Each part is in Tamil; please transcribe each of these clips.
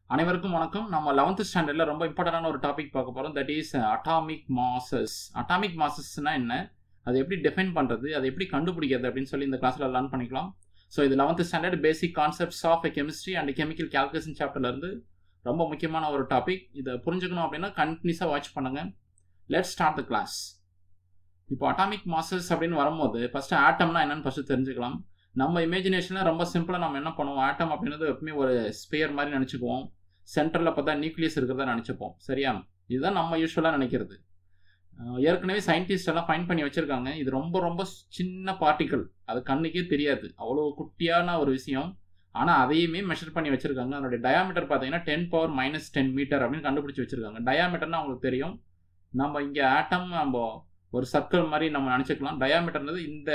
அனைவருக்கும் வணக்கம் நம்ம லெவன்த் ஸ்டாண்டர்டில் ரொம்ப இம்பார்ட்டண்டான ஒரு டாபிக் பார்க்க போகிறோம் that is atomic masses atomic மாசஸ்னா என்ன அதை எப்படி டிஃபைன் பண்ணுறது அதை எப்படி கண்டுபிடிக்கிறது அப்படின்னு சொல்லி இந்த கிளாஸில் லேர்ன் பண்ணிக்கலாம் ஸோ இது eleventh standard basic concepts of chemistry and chemical calculation சாப்டர்லேருந்து ரொம்ப முக்கியமான ஒரு டாபிக் இதை புரிஞ்சுக்கணும் அப்படின்னா கண்டினியூஸாக வாட்ச் பண்ணுங்கள் லெட் ஸ்டார்ட் த கிளாஸ் இப்போ அட்டாமிக் மாசஸ் அப்படின்னு வரும்போது ஃபஸ்ட்டு ஆட்டம்னா என்னன்னு ஃபஸ்ட்டு தெரிஞ்சுக்கலாம் நம்ம இமேஜினேஷனில் ரொம்ப சிம்பிளாக நம்ம என்ன பண்ணுவோம் ஆட்டம் அப்படின்றது எப்பவுமே ஒரு ஸ்பேர் மாதிரி நினச்சிக்குவோம் சென்டரில் பார்த்தா நியூக்ளியஸ் இருக்கிறதா நினச்சிப்போம் சரியா இதுதான் நம்ம யூஸ்வலாக நினைக்கிறது ஏற்கனவே சயின்டிஸ்ட் எல்லாம் ஃபைன் பண்ணி வச்சுருக்காங்க இது ரொம்ப ரொம்ப சின்ன பார்ட்டிக்கல் அது கண்ணுக்கே தெரியாது அவ்வளோ குட்டியான ஒரு விஷயம் ஆனால் அதையுமே மெஷர் பண்ணி வச்சுருக்காங்க அதனுடைய டயாமீட்டர் பார்த்தீங்கன்னா ten power minus ten meter அப்படின்னு கண்டுபிடிச்சி வச்சுருக்காங்க டயாமீட்டர்னா அவங்களுக்கு தெரியும் நம்ம இங்கே ஆட்டம் நம்ம ஒரு சர்க்கிள் மாதிரி நம்ம நினச்சிக்கலாம் டயாமீட்டர்ன்றது இந்த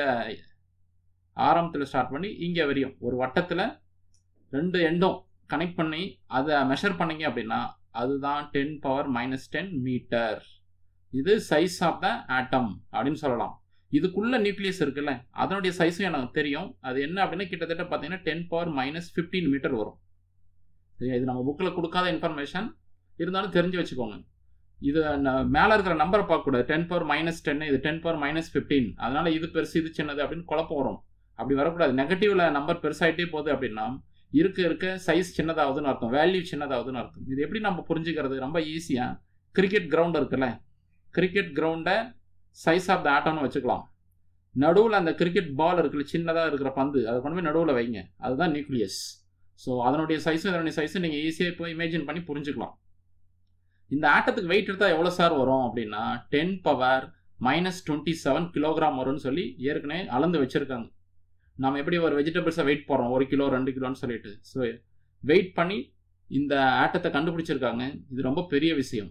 ஆரம்பத்தில் ஸ்டார்ட் பண்ணி இங்கே வரையும் ஒரு வட்டத்தில் ரெண்டு எண்டும் கனெக்ட் பண்ணி அதை மெஷர் பண்ணீங்க அப்படின்னா அதுதான் ten power minus ten meter இது சைஸ் ஆஃப் த ஆட்டம் அப்படின்னு சொல்லலாம் இதுக்குள்ள நியூக்ளியஸ் இருக்குல்ல அதனுடைய சைஸும் எனக்கு தெரியும் அது என்ன அப்படின்னா கிட்டத்தட்ட பார்த்தீங்கன்னா ten power minus fifteen meter வரும் சரியா இது நம்ம புக்கில் கொடுக்காத இன்ஃபர்மேஷன் இருந்தாலும் தெரிஞ்சு வச்சுக்கோங்க இது மேலே இருக்கிற நம்பரை பார்க்கக்கூடாது டென் பவர் மைனஸ் டென் இது டென் பவர் மைனஸ் ஃபிஃப்டீன் அதனால இது பெருசு இது சின்னது அப்படின்னு குழப்பம் வரும் அப்படி வரக்கூடாது நெகட்டிவ்ல நம்பர் பெருசாயிட்டே போகுது அப்படின்னா இருக்க இருக்க சைஸ் சின்னதாகுதுன்னு அர்த்தம் வேல்யூ சின்னதாகுதுன்னு அர்த்தம் இது எப்படி நம்ம புரிஞ்சுக்கிறது ரொம்ப ஈஸியாக கிரிக்கெட் கிரவுண்ட் இருக்குல்ல கிரிக்கெட் கிரவுண்டை சைஸ் ஆஃப் த ஆட்டம்னு வச்சுக்கலாம் நடுவில் அந்த கிரிக்கெட் பால் இருக்குல்ல சின்னதாக இருக்கிற பந்து அதை கொண்டு போய் நடுவில் வைங்க அதுதான் நியூக்ளியஸ் ஸோ அதனுடைய சைஸும் இதனுடைய சைஸும் நீங்கள் ஈஸியாக இப்போ இமேஜின் பண்ணி புரிஞ்சுக்கலாம் இந்த ஆட்டத்துக்கு வெயிட் எடுத்தால் எவ்வளோ சார் வரும் அப்படின்னா ten power minus twenty seven kilogram வரும்னு சொல்லி ஏற்கனவே அளந்து வச்சுருக்காங்க நம்ம எப்படி ஒரு வெஜிடபிள்ஸை வெயிட் போடுறோம் ஒரு கிலோ ரெண்டு கிலோன்னு சொல்லிட்டு ஸோ வெயிட் பண்ணி இந்த ஆட்டத்தை கண்டுபிடிச்சிருக்காங்க இது ரொம்ப பெரிய விஷயம்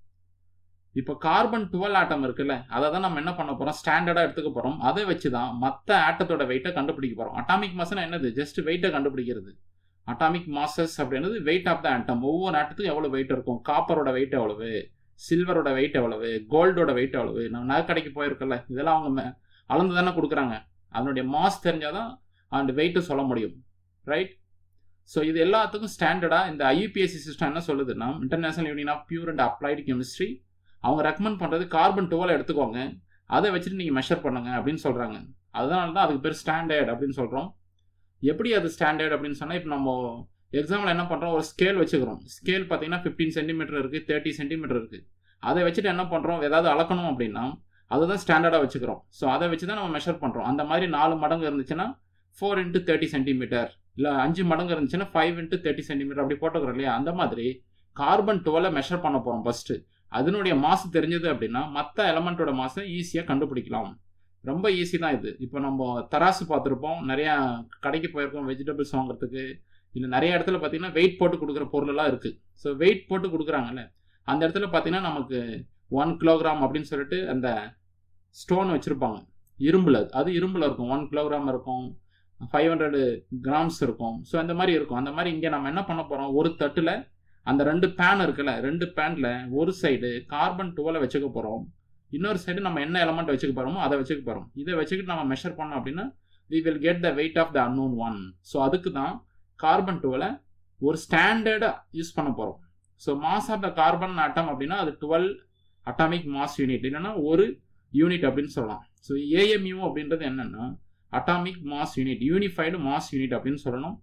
இப்போ கார்பன் டுவெல் ஆட்டம் இருக்குல்ல அதை தான் நம்ம என்ன பண்ண போகிறோம் ஸ்டாண்டர்டாக எடுத்துக்க போகிறோம் அதை வச்சு தான் மற்ற ஆட்டத்தோட வெயிட்டை கண்டுபிடிக்க போகிறோம் அட்டாமிக் மாஸ்னா என்னது ஜஸ்ட் வெயிட்டை கண்டுபிடிக்கிறது அட்டாமிக் மாசஸ் அப்படின்றது வெயிட் ஆஃப் த ஆட்டம் ஒவ்வொரு ஆட்டத்துக்கும் எவ்வளோ வெயிட் இருக்கும் காப்பரோட வெயிட் எவ்வளவு சில்வரோட வெயிட் எவ்வளவு கோல்டோட வெயிட் எவ்வளவு நம்ம நகைக்கடைக்கு போயிருக்கல இதெல்லாம் அவங்க அளந்து தானே கொடுக்குறாங்க அதனுடைய மாஸ் தெரிஞ்சாதான் அந்த வெயிட்டு சொல்ல முடியும் ரைட் ஸோ இது எல்லாத்துக்கும் ஸ்டாண்டர்டாக இந்த ஐயூபிஎஸ்சி சிஸ்டம் என்ன சொல்லுதுன்னா international union of pure and applied chemistry அவங்க ரெக்கமெண்ட் பண்ணுறது கார்பன் டுவெல் எடுத்துக்கோங்க அதை வச்சுட்டு நீங்கள் மெஷர் பண்ணுங்க அப்படின்னு சொல்கிறாங்க அதனால தான் அதுக்கு பேர் ஸ்டாண்டர்ட் அப்படின்னு சொல்கிறோம் எப்படி அது ஸ்டாண்டர்ட் அப்படின்னு சொன்னால் இப்போ நம்ம எக்ஸாம்பிள் என்ன பண்ணுறோம் ஒரு ஸ்கேல் வச்சுக்கிறோம் ஸ்கேல் பார்த்தீங்கன்னா ஃபிஃப்டீன் சென்டிமீட்டர் இருக்குது தேர்ட்டி சென்டிமீட்டர் இருக்குது அதை வச்சுட்டு என்ன பண்ணுறோம் ஏதாவது அளக்கணும் அப்படின்னா அதுதான் ஸ்டாண்டர்டாக வச்சுக்கிறோம் ஸோ அதை வச்சு தான் நம்ம மெஷர் பண்ணுறோம் அந்த மாதிரி நாலு மடங்கு இருந்துச்சுன்னா ஃபோர் இன்ட்டு தேர்ட்டி சென்டிமீட்டர் இல்லை அஞ்சு மடங்கு இருந்துச்சுன்னா ஃபைவ் இன்ட்டு தேர்ட்டி சென்டிமீட்டர் அப்படி போட்டுக்கிறோம் இல்லையா அந்த மாதிரி கார்பன் டுவெலை மெஷர் பண்ண போகிறோம் ஃபஸ்ட்டு அதனுடைய மாசு தெரிஞ்சது அப்படின்னா மற்ற எலமெண்ட்டோட மாசை ஈஸியாக கண்டுபிடிக்கலாம் ரொம்ப ஈஸி தான் இது இப்போ நம்ம தராசு பார்த்துருப்போம் நிறையா கடைக்கு போயிருக்கோம் வெஜிடபிள்ஸ் வாங்குறதுக்கு இல்லை நிறைய இடத்துல பார்த்தீங்கன்னா வெயிட் போட்டு கொடுக்குற பொருளெல்லாம் இருக்குது ஸோ வெயிட் போட்டு கொடுக்குறாங்கல்ல அந்த இடத்துல பார்த்தீங்கன்னா நமக்கு ஒன் கிலோகிராம் அப்படின்னு சொல்லிட்டு அந்த ஸ்டோன் வச்சுருப்பாங்க இரும்பில் அது இரும்பில் இருக்கும் ஒன் கிலோகிராம் இருக்கும் ஃபைவ் ஹண்ட்ரடு கிராம்ஸ் இருக்கும் ஸோ அந்த மாதிரி இருக்கும் அந்த மாதிரி இங்கே நம்ம என்ன பண்ண போகிறோம் ஒரு தட்டில் அந்த ரெண்டு பேன் இருக்குல்ல ரெண்டு பேனில் ஒரு சைடு கார்பன் டுவெலை வச்சுக்க போகிறோம் இன்னொரு சைடு நம்ம என்ன எலமெண்ட் வச்சுக்க போகிறோமோ அதை வச்சுக்க போகிறோம் இதை வச்சுக்கிட்டு நம்ம மெஷர் பண்ணோம் அப்படின்னா we will get the weight of the unknown one so அதுக்கு தான் கார்பன் டுவெலை ஒரு ஸ்டாண்டர்டாக யூஸ் பண்ண போகிறோம் so mass of the carbon atom அப்படின்னா அது டுவெல் அட்டாமிக் மாஸ் யூனிட் இல்லைன்னா ஒரு யூனிட் அப்படின்னு சொல்லலாம் ஸோ ஏஎம்யூ அப்படின்றது என்னென்னா atomic mass unit unified mass unit அப்படின்னு சொல்லணும்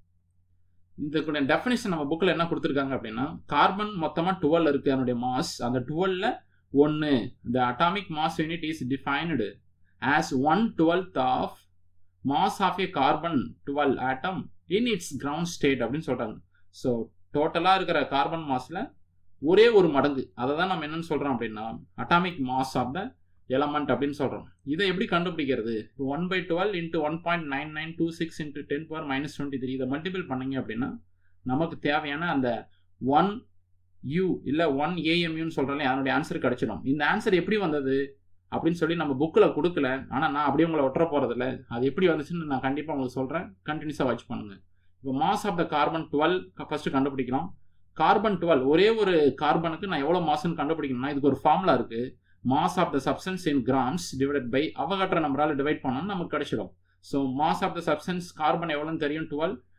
இதுக்குடைய டெஃபினேஷன் நம்ம புக்கில் என்ன கொடுத்துருக்காங்க அப்படின்னா கார்பன் மொத்தமாக டுவெல் இருக்குது அதனுடைய மாஸ் அந்த டுவெல்ல ஒன்று the atomic mass unit is defined as one twelfth of mass of a carbon twelve atom in its ground state அப்படின்னு சொல்கிறாங்க ஸோ டோட்டலாக இருக்கிற கார்பன் மாஸில் ஒரே ஒரு மடங்கு அதை தான் நம்ம என்னன்னு சொல்கிறோம் அப்படின்னா atomic mass of the element அப்படின்னு சொல்கிறோம் இதை எப்படி கண்டுபிடிக்கிறது இப்போ one by twelve into one point nine nine two six into ten power minus twenty three இதை மல்டிபிள் பண்ணீங்க அப்படின்னா நமக்கு தேவையான அந்த ஒன் யூ இல்லை ஒன் ஏஎம்யூன்னு சொல்கிறோம் அதனுடைய ஆன்சர் கிடச்சிடும் இந்த ஆன்சர் எப்படி வந்தது அப்படின்னு சொல்லி நம்ம புக்கில் கொடுக்கல ஆனால் நான் அப்படியே உங்களை ஒட்டுற போகிறதில்ல அது எப்படி வந்துச்சுன்னு நான் கண்டிப்பாக உங்களுக்கு சொல்கிறேன் கண்டினியூஸாக வாட்ச் பண்ணுங்கள் இப்போ mass of the carbon twelve first கண்டுபிடிக்கலாம் கார்பன் டுவெல் ஒரே ஒரு கார்பனுக்கு நான் எவ்வளோ மாசுன்னு கண்டுபிடிக்கணும்னா இதுக்கு ஒரு ஃபார்முலா இருக்குது mass of the substance in grams divided by Avogadro நம்பரால் டிவைட் பண்ணோம்னு நமக்கு கிடைச்சிடும் so mass of the substance carbon எவ்வளோன்னு தெரியும் twelve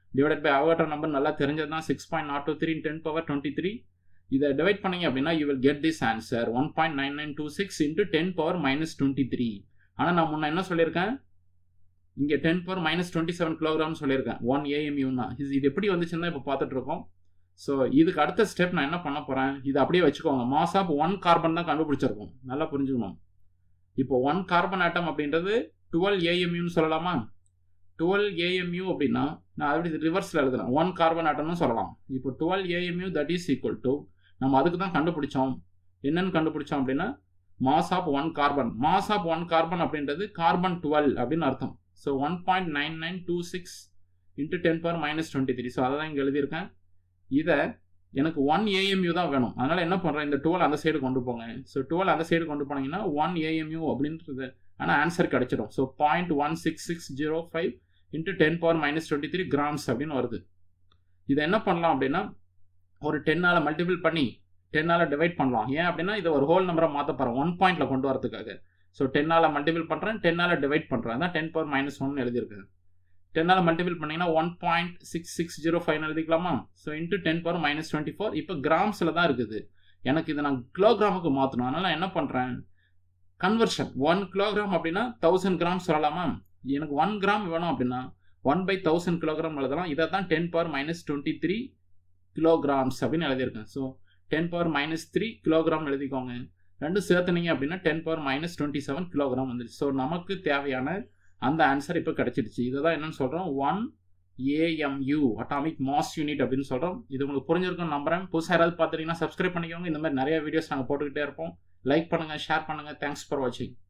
divide by Avogadro number நல்லா தெரிஞ்சது தான் six point nought two three ten power twenty three இதை டிவைட் பண்ணீங்க அப்படின்னா you will get this answer one point nine nine two six into ten power minus twenty three ஆனால் நான் முன்ன என்ன சொல்லியிருக்கேன் இங்கே ten power minus twenty seven kilogram சொல்லியிருக்கேன் ஒன் ஏஎம்யூன்னா இது இது எப்படி வந்துச்சுன்னு தான் இப்போ பார்த்துட்டு இருக்கோம் ஸோ இதுக்கு அடுத்த ஸ்டெப் நான் என்ன பண்ண போகிறேன் இது அப்படியே வச்சுக்கோங்க மாஸ் ஆஃப் ஒன் கார்பன் தான் கண்டுபிடிச்சிருக்கோம் நல்லா புரிஞ்சுக்கணும் இப்போ ஒன் கார்பன் ஆட்டம் அப்படின்றது டுவெல் ஏஎம்யூன்னு சொல்லலாமா டுவெல் ஏஎம்யூ அப்படின்னா நான் அப்படி ரிவர்ஸில் எழுதுறேன் ஒன் கார்பன் ஆட்டம்னு சொல்லலாம் இப்போ twelve AMU that is equal to நம்ம அதுக்கு தான் கண்டுபிடிச்சோம் என்னன்னு கண்டுபிடிச்சோம் அப்படின்னா mass of one carbon mass of one carbon அப்படின்றது கார்பன் டுவெல் அப்படின்னு அர்த்தம் so one point nine nine two six into ten power minus twenty three so அதை தான் இங்கே எழுதியிருக்கேன் இதை எனக்கு ஒன் ஏஎம்யூ தான் வேணும் அதனால் என்ன பண்ணுறேன் இந்த டுவெல் அந்த சைடு கொண்டு போங்க ஸோ டுவெல் அந்த சைடு கொண்டு போனீங்கன்னா ஒன் ஏஎம்யூ அப்படின்றது ஆனால் ஆன்சர் கிடைச்சிடும் so point one six six zero five into ten power minus twenty three grams அப்படின்னு வருது இதை என்ன பண்ணலாம் அப்படின்னா ஒரு டென்னால் மல்டிபிள் பண்ணி டென்னால் டிவைட் பண்ணலாம் ஏன் அப்படின்னா இதை ஒரு ஹோல் நம்பரை மாற்ற போகிறேன் ஒன் பாயிண்டில் கொண்டு வரதுக்காக ஸோ டென்னால் மல்டிபிள் பண்ணுறேன் டென்னால் டிவைட் பண்ணுறேன் அதான் டென் பவர் மைனஸ் ஒன் எழுதியிருக்கேன் டென்னால் மல்டிபிள் பண்ணிங்கன்னா one point six six zero five எழுதிக்கலாமா so into ten power minus twenty four இப்போ கிராம்ஸில் தான் இருக்குது எனக்கு இதை நான் கிலோகிராமுக்கு மாற்றணும் அதனால் நான் என்ன பண்ணுறேன் கன்வர்ஷன் ஒன் கிலோகிராம் அப்படின்னா தௌசண்ட் கிராம் சொல்லலாமா எனக்கு ஒன் கிராம் வேணும் அப்படின்னா ஒன் பை தௌசண்ட் கிலோகிராம் எழுதலாம் இதை தான் ten power minus twenty three kilograms அப்படின்னு எழுதியிருக்கேன் so ten power minus three kilogram எழுதிக்கோங்க ரெண்டும் சேர்த்துனீங்க அப்படின்னா ten power minus twenty seven kilogram வந்துடுச்சு ஸோ நமக்கு தேவையான அந்த ஆன்சர் இப்போ கிடச்சிடுச்சு இதை தான் என்னன்னு சொல்கிறோம் one AMU atomic mass unit அப்படின்னு சொல்கிறோம் இது உங்களுக்கு புரிஞ்சிருக்கும் நம்புறேன் புதுசாக யாராவது பார்த்துட்டீங்கன்னா சப்ஸ்கிரைப் பண்ணிக்கோங்க இந்த மாதிரி நிறைய வீடியோஸ் நாங்கள் போட்டுக்கிட்டே இருப்போம் லைக் பண்ணுங்கள் ஷேர் பண்ணுங்கள் தேங்க்ஸ் ஃபார் வாட்சிங்